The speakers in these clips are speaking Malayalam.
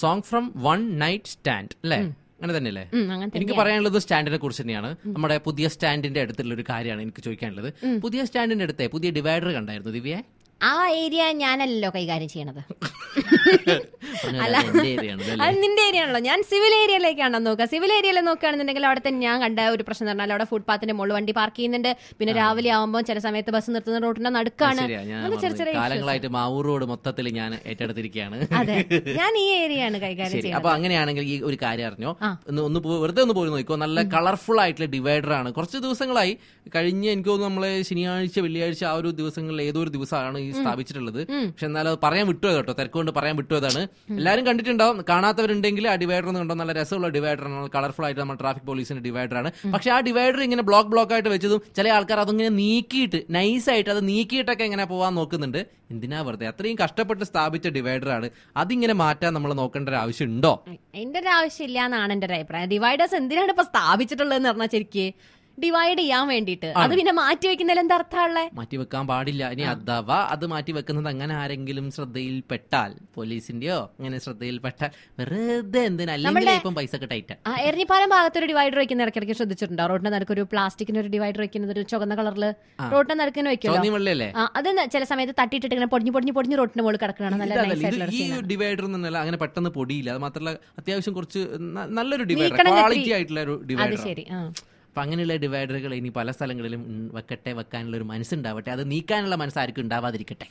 Song from one night stand അല്ലേ അങ്ങനെ തന്നെയല്ലേ ഉം, അങ്ങനെ എനിക്ക് പറയാനുള്ളത് സ്റ്റാൻഡിനെ കുറിച്ച് തന്നെയാണ് നമ്മുടെ പുതിയ സ്റ്റാൻഡിന്റെ അടുത്തുള്ള ഒരു കാര്യമാണ് എനിക്ക് ചോദിക്കാനുള്ളത് പുതിയ സ്റ്റാൻഡിന്റെ അടുത്തെ പുതിയ ഡിവൈഡർ കണ്ടായിരുന്നു ദിവ്യ ആ ഏരിയ ഞാനല്ലല്ലോ കൈകാര്യം ചെയ്യണത് പറഞ്ഞ എന്റെ area ആണ് ഇതല്ലേ? അത് നിന്റെ ഏരിയ ആണല്ലോ ഞാൻ സിവിൽ ഏരിയയിലേക്കാണോ നോക്കുക സിവിൽ ഏരിയയിൽ നോക്കുകയാണെന്നുണ്ടെങ്കിൽ അവിടെ തന്നെ ഞാൻ കണ്ട ഒരു പ്രശ്നം എന്ന് പറഞ്ഞാൽ അവിടെ ഫുട്പാത്തിന്റെ മുകളിൽ വണ്ടി പാർക്ക് ചെയ്യുന്നുണ്ട് പിന്നെ രാവിലെ ആവുമ്പോൾ ചില സമയത്ത് ബസ് നിർത്തുന്ന റോഡിന്റെ നടുക്കാണ് ശരിയാ ഞാൻ അങ്ങനെ ചെറിയ മറന്നു. ചെറിയ കാലങ്ങളായിട്ട് മാവൂർ റോഡ് മൊത്തത്തിൽ ഞാൻ ഏറ്റെടുത്തിരിക്കുകയാണ് അതെ ഞാൻ ഈ ഏരിയയാണ് കൈകാര്യം ശരി ചെയ്യുന്നത് അപ്പൊ അങ്ങനെയാണെങ്കിൽ ഈ ഒരു കാര്യം അറിഞ്ഞോ ഒന്ന് ഒന്ന് പോ- വെറുതെ ഒന്ന് പോയി നോക്കിക്കോ നല്ല കളർഫുൾ ആയിട്ടുള്ള ഡിവൈഡർ ആണ് കുറച്ച് ദിവസങ്ങളായി കഴിഞ്ഞ എനിക്ക് തോന്നുന്നു നമ്മളെ ശനിയാഴ്ച വെള്ളിയാഴ്ച ആ ഒരു ദിവസങ്ങളിൽ ഏതോ ഒരു ദിവസമാണ് ഈ സ്ഥാപിച്ചിട്ടുള്ളത് പക്ഷെ എന്നാലും അത് പറയാൻ വിട്ടുപോയത് കേട്ടോ തിരക്കുകൊണ്ട് പറയാൻ വിട്ടുപോയതാണ് എല്ലാവരും കണ്ടിട്ടുണ്ടാവും കാണാത്തവരുണ്ടെങ്കിൽ ആ ഡിവൈഡർ ഒന്ന് കണ്ടോ നല്ല രസമുള്ള ഡിവൈഡർ ആണ് കളർഫുൾ ആയിട്ട് നമ്മുടെ ട്രാഫിക് പോലീസിന്റെ ഡിവൈഡർ ആണ് പക്ഷെ ആ ഡിവൈഡർ ഇങ്ങനെ ബ്ലോക്ക് ബ്ലോക്ക് ആയിട്ട് വെച്ചതും ചില ആൾക്കാർ അതിങ്ങനെ നീക്കിയിട്ട് നൈസായിട്ട് അത് നീക്കിയിട്ടൊക്കെ എങ്ങനെ പോവാൻ നോക്കുന്നുണ്ട് എന്തിനാ വെറുതെ അത്രയും കഷ്ടപ്പെട്ട് സ്ഥാപിച്ച ഡിവൈഡർ ആണ് അതിങ്ങനെ മാറ്റാൻ നമ്മൾ നോക്കേണ്ട ഒരു ആവശ്യം ഉണ്ടോ എന്റെ ഒരു ആവശ്യമില്ല എന്നാണ് എന്റെ ഒരു അഭിപ്രായം ഡിവൈഡേഴ്സ് എന്തിനാണ് ഇപ്പൊ സ്ഥാപിച്ചിട്ടുള്ളതെന്ന് പറഞ്ഞാൽ ശരിക്ക് ഡിവൈഡ് ചെയ്യാൻ വേണ്ടിയിട്ട് അത് പിന്നെ മാറ്റി വെക്കുന്നതിൽ എന്താ അർത്ഥമുള്ളേ മാറ്റി വെക്കാൻ പാടില്ല ഇനി അഥവാ അത് മാറ്റി വെക്കുന്നത് അങ്ങനെ ആരെങ്കിലും ശ്രദ്ധയിൽപ്പെട്ടാൽ പോലീസിന്റെയോ അങ്ങനെ ശ്രദ്ധയിൽപ്പെട്ടാൽ വെറുതെ എന്തിനാ അല്ലെങ്കിൽ ഇപ്പം പൈസ ഒക്കെ ടൈറ്റ് ആ എരഞ്ഞിപ്പാലം ഭാഗത്തൊരു ഡിവൈഡർ വെക്കുന്ന ഇടയ്ക്കിടയ്ക്ക് ശ്രദ്ധിച്ചിട്ടുണ്ടോ റോഡിന്റെ നടുക്ക് ഒരു പ്ലാസ്റ്റിക്കിന്റെ ഒരു ഡിവൈഡർ വെക്കുന്നത് ഒരു ചുവന്ന കളറിൽ റോഡിന്റെ നടുക്കിന് വെക്കുമല്ലോ ചോന്നി വെള്ളയല്ലേ ആ, അത് ന- ചില സമയത്ത് തട്ടിയിട്ടിട്ട് ഇങ്ങനെ പൊടിഞ്ഞു പൊടിഞ്ഞു പൊടിഞ്ഞു റോഡിന്റെ മുകളിൽ കിടക്കണം നല്ല ഇതല്ല, nice ആയിട്ടുള്ള ഇത് ഒരു ഈ scene ആണ്. ഡിവൈഡർ എന്നല്ല അങ്ങനെ പെട്ടെന്ന് പൊടിയില്ല അത് മാത്രമല്ല അത്യാവശ്യം കുറച്ച് ന- നല്ലൊരു ഡിവൈഡർ നീക്കണം ക്വാളിറ്റി ഇത്തിരി. ആയിട്ടുള്ള ഒരു അത് ഡിവൈഡർ ശരി ആ അപ്പൊ അങ്ങനെയുള്ള ഡിവൈഡറുകൾ ഇനി പല സ്ഥലങ്ങളിലും ഉം, വെക്കട്ടെ വെക്കാനുള്ള ഒരു മനസ്സുണ്ടാവട്ടെ അത് നീക്കാനുള്ള മനസ്സാർക്കും ഉണ്ടാവാതിരിക്കട്ടെ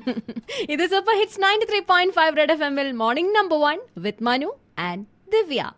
ഇത് super hits ninety three point five red F എമ്മിൽ morning number one with Manu and Divya